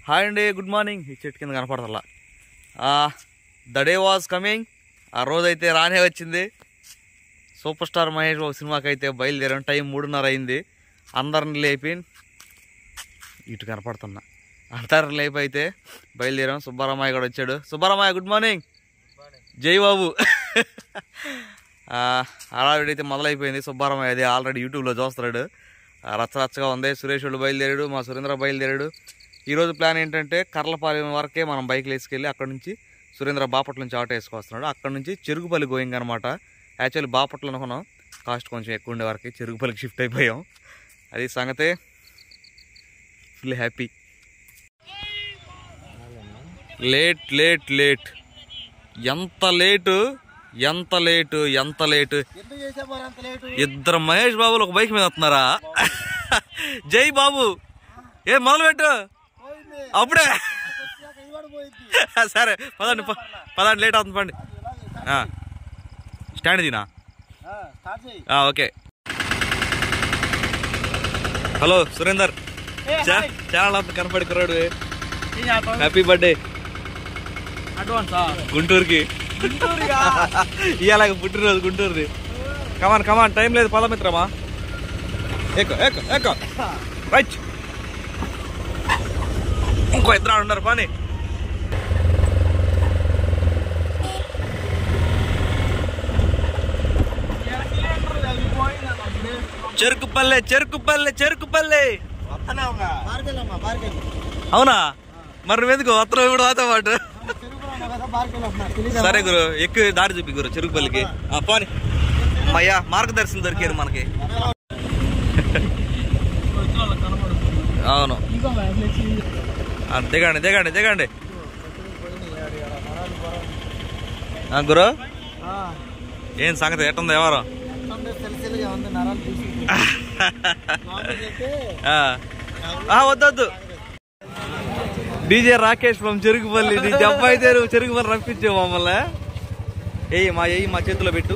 Hi అండి good morning ఈ చెట్టు కింద కనపడతల్లా ద డే వాజ్ కమింగ్ ఆ రోజు అయితే రానే వచ్చింది సూపర్ స్టార్ మహేష్ బాబు సినిమాకి అయితే బయలుదేరాం టైం మూడున్నర అయింది అందరిని లేపి ఇటు కనపడుతున్నా అందరిని లేపి అయితే బయలుదేరాం సుబ్బారామయ్య కూడా వచ్చాడు సుబ్బారామయ్య గుడ్ మార్నింగ్ జై బాబు హడావిడైతే మొదలైపోయింది సుబ్బారామయ్య అది ఆల్రెడీ యూట్యూబ్లో చూస్తున్నాడు ఆ, రచ్చ రచ్చగా ఉంది సురేష్ వాళ్ళు బయలుదేరాడు మా సురేంద్ర బయలుదేరాడు ఈరోజు ప్లాన్ ఏంటంటే కర్లపాలెం వరకే మనం బైక్లు వేసుకెళ్ళి అక్కడ నుంచి సురేంద్ర బాపట్ల నుంచి ఆటో వేసుకొస్తున్నాడు అక్కడ నుంచి చెరుగుపల్లి గోయింగ్ అనమాట యాక్చువల్లీ బాపట్ల అనుకున్నాం కాస్ట్ కొంచెం ఎక్కువ ఉండే వరకు చెరుగుపల్లికి షిఫ్ట్ అయిపోయాం అది సంగతే full happy late late late ఎంత లేటు ఎంత లేటు ఎంత లేటు ఎందుకు చేసావు మరి అంత లేటు ఇద్దరు మహేష్ బాబులు ఒక బైక్ మీద వస్తున్నారా జై బాబు ఏ మొదలు పెట్టు పోయింది అప్పుడే వచ్చాక ఇది కూడా పోయింది సరే పదండి ప- పదండి లేట్ అవుతుంది పండి స్టాండ్ దీనా ఆ, స్టార్ట్ చేయి ఆ, ఓకే హలో సురేందర్ చా- చాలా కనపడి కుర్రాడు హ్యాపీ బర్త్డే అడ్వాన్సా గుంటూరుకి ఇవాళ పుట్టినరోజు గుంటూరుది కమాన్ కమాన్ టైం లేదు పద మిత్రమా ఎక్కు ఎక్కు ఎక్కు రైట్ ఇంకో ఇద్దరు ఉన్నారు పని చెరుకుపల్లె చెరుకుపల్లె చెరుకుపల్లె బార్కెళ్ళమ్మా బార్కెళ్ళి అవునా మరి నువ్వెందుకు అత్తలో ఇప్పుడు వాతో పాటు తిరుగుతున్నా కదా బార్కెళ్ళి వస్తున్నా తెలీదా? సరే గురు ఎక్కువ దారి చూపి గురు చెరుకుపల్లికి ఆ, పోని అమ్మయ్యా మార్గదర్శనం దొరికారు మనకి అవును ఆ, దిగండి దిగండి దిగండి ఆ, గురు ఆ, ఏం సంగతి ఎట్టుంది ఎవరు అంటే తెలిసిగా ఉంది నరాలు తీసి మామూలుగా అయితే వద్దొద్దు డీజే రాకేష్ ఫ్రమ్ చెరుకుపల్లి నీ దెబ్బ అయితే నువ్వు చెరుకుపల్లి రప్పించావు మమ్మల్ని ఏయ్ మా ఏయి మా చేతిలో పెట్టు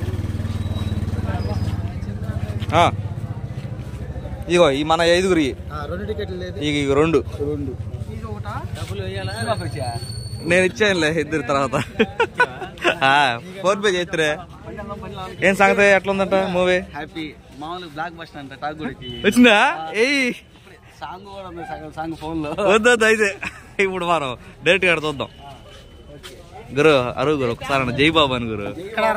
ఆ. ఇగో ఈ మన ఐదుగురి ఆ, రెండు టికెట్లు లేదు ఇక ఇక రెండు రెండు డబ్బులు వేయాలా నేను ఇచ్చానులే ఇద్దరు తర్వాత ఫోన్ పే చేస్తురే ఏం సంగతి ఎట్లుందంట మూవీ హ్యాపీ మామూలు బ్లాక్ బస్టర్ అంట టాగూడికి వచ్చిందా ఏయ్ సాంగ్ కూడా ఉంది సగం సాంగ్ ఫోన్ లో వద్దొద్దు అయితే ఇప్పుడు మనం డైరెక్ట్ గా చూద్దాం గురు అరువు గురు ఒకసారి అన్న జై బాబు అని గురు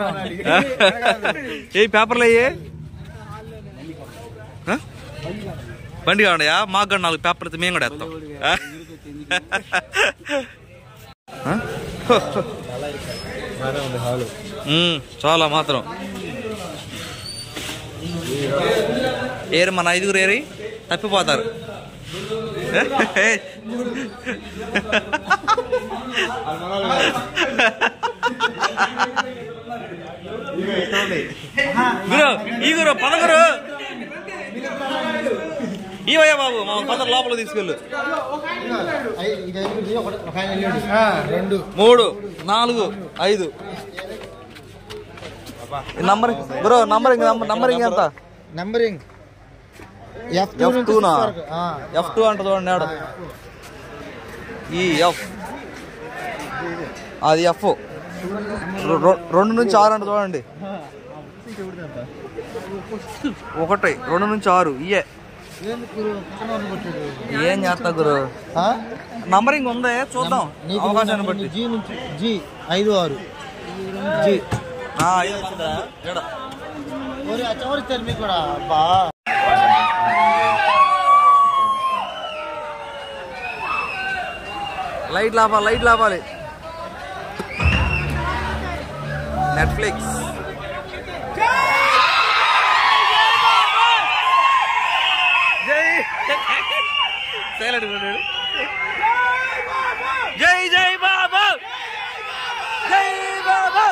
ఏ పేపర్లు అయ్యే బండి కావడయా మాకు కూడా నాలుగు పేపర్లు అయితే మేము కూడా వేస్తాం ఆ? ఆ? ఉమ్, చాలా మాత్రం ఏరు మన ఐదుగురు ఏరి తప్పిపోతారు గురు ఈ గురు పదగురు ఇవయ్యా బాబు మా పద లోపల తీసుకెళ్ళు రెండు మూడు నాలుగు ఐదు ఈ నంబర్ గురు నంబరింగ్ నంబరింగ్ ఎంత నంబరింగ్ ఎఫ్ ఎఫ్ టూనా ఎఫ్ టూ అంట చూడండి ఆడ ఈ ఎఫ్ అది ఎఫ్ రెండు నుంచి ఆరు అంట చూడండి ఒకటి రెండు నుంచి ఆరు ఇయే ఏం చేస్తా గురు నంబరింగ్ ఉందే చూద్దాం అవకాశాన్ని బట్టి జీ నుంచి జీ ఐదు ఆరు జీ ఆ, ఐదు వచ్చిందా? ఏడ? చవరిస్తారు మీకు కూడా అబ్బా లైట్ లాపాలి లైట్ లాపాలి నెట్ఫ్లిక్స్ జై సైలెంట్ ఉన్నాడు జై జై బాబా జై బాబా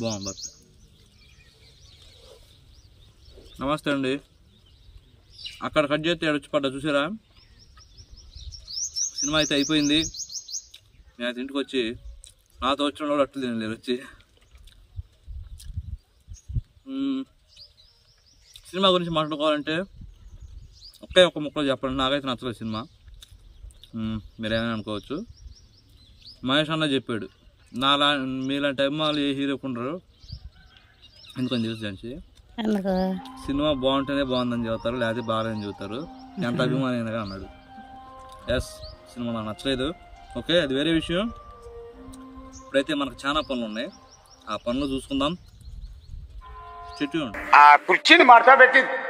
బాగుంది భర్త నమస్తే అండి అక్కడ కట్ చేస్తే వచ్చి పడ్డా చూసారా సినిమా అయితే అయిపోయింది నేను అయితే ఇంటికి వచ్చి నాతో వచ్చిన వాళ్ళు అట్లు తినలేరు వచ్చి మ్మ్. సినిమా గురించి మాట్లాడుకోవాలంటే ఒకే ఒక్క ముక్కలో చెప్పండి నాకైతే నచ్చలేదు సినిమా మ్మ్. మీరేమైనా అనుకోవచ్చు మహేష్ అన్న చెప్పాడు నాలా మీలాంటి అభిమానులు ఏ హీరోకి ఉండరు ఎందుకని తెలుసు దానికి ఎందుకు సినిమా బాగుంటేనే బాగుందని చెబుతారు లేకపోతే బాగాలేదని చెబుతారు ఎంత అభిమానం అయినా అన్నాడు ఎస్ సినిమా నాకు నచ్చలేదు ఓకే అది వేరే విషయం ఇప్పుడైతే మనకు చాలా పనులు ఉన్నాయి ఆ పనులు చూసుకుందాం చెట్టు ఆ కుర్చీని మార్చబెట్టి